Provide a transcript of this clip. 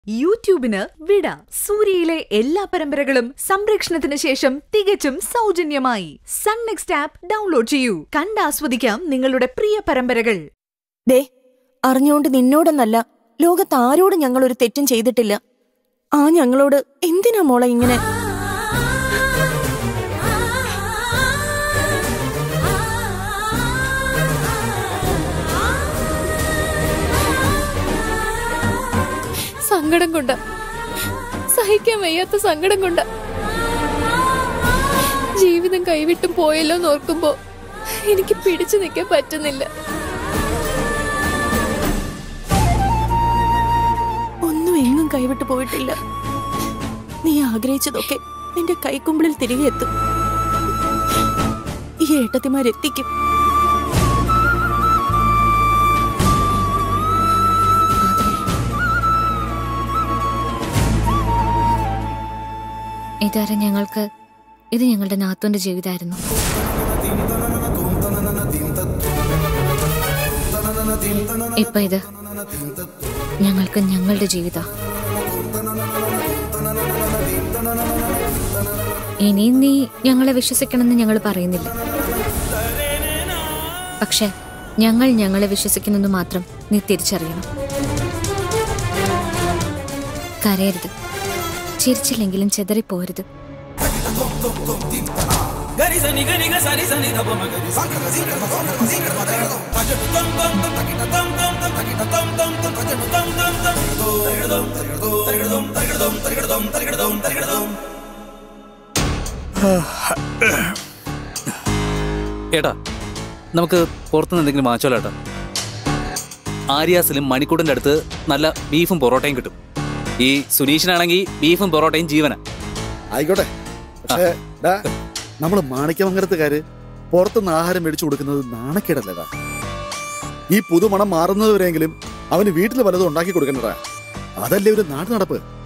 യൂട്യൂബിന് വിട സൂര്യയിലെ എല്ലാ പരമ്പരകളും സംരക്ഷണത്തിന് ശേഷം തികച്ചും സൗജന്യമായി സൺ നെക്സ്റ്റ് ആപ്പ് ഡൗൺലോഡ് ചെയ്യൂ കണ്ടാസ്വദിക്കാം നിങ്ങളുടെ പ്രിയ പരമ്പരകൾ ദേ അറിഞ്ഞുകൊണ്ട് നിന്നോടെന്നല്ല ലോകത്ത് ആരോടും ഞങ്ങൾ ഒരു തെറ്റും ചെയ്തിട്ടില്ല ആ ഞങ്ങളോട് എന്തിനാ മോളെ ഇങ്ങനെ സങ്കടം കൊണ്ട സഹിക്കാൻ വയ്യാത്ത സങ്കടം കൊണ്ട ജീവിതം കൈവിട്ടും പോയല്ലോ ഓർക്കുമ്പോ എനിക്ക് പിടിച്ചു നിൽക്കാൻ പറ്റുന്നില്ല ഒന്നും എങ്ങും കൈവിട്ടു പോയിട്ടില്ല നീ ആഗ്രഹിച്ചതൊക്കെ നിന്റെ കൈക്കുമ്പിളിൽ തിരികെ എത്തും ഈ ഏട്ടത്തിമാരെത്തിക്കും ഇതുവരെ ഞങ്ങൾക്ക് ഇത് ഞങ്ങളുടെ നാത്തുവിന്റെ ജീവിതമായിരുന്നു ഇപ്പൊ ഇത് ഞങ്ങൾക്ക് ഞങ്ങളുടെ ജീവിത ഇനിയും നീ ഞങ്ങളെ വിശ്വസിക്കണമെന്ന് ഞങ്ങൾ പറയുന്നില്ല പക്ഷെ ഞങ്ങൾ ഞങ്ങളെ വിശ്വസിക്കുന്നത് മാത്രം നീ തിരിച്ചറിയണം കരയരുത് ചിരിച്ചില്ലെങ്കിലും ചെതറിപ്പോരുത് గరి సని గరి గ సరి సని ధప మ గరి సంకట సింకట ధప మ సింకట మ తగడ తగడ తం తం తం తగిట తం తం తం తగిట తం తం తం తగిట తం తం తం తగిడదం తగిడదం తగిడదం తగిడదం తగిడదం తగిడదం ഏട്ടാ നമുക്ക് പുറത്തുനിന്ന് എന്തെങ്കിലും വാങ്ങിച്ചോളൂ ഏട്ടാ ആര്യാസിലും മണിക്കൂടിന്റെ അടുത്ത് നല്ല ബീഫും പൊറോട്ടയും കിട്ടും ഈ സുനീഷിനാണെങ്കിൽ ബീഫും പൊറോട്ടയും ജീവന ആയിക്കോട്ടെ പക്ഷേ ഡാ നമ്മള് മാണിക്യമംഗലത്തുകാര് പുറത്തുനിന്ന് ആഹാരം മേടിച്ചു കൊടുക്കുന്നത് നാണക്കേടല്ലടാ ഈ പുതുമണം മാറുന്നതുവരെയെങ്കിലും അവന് വീട്ടിൽ വല്ലതും ഉണ്ടാക്കി കൊടുക്കണ്ടടാ അതല്ലേ ഒരു നാട്ടു നടപ്പ്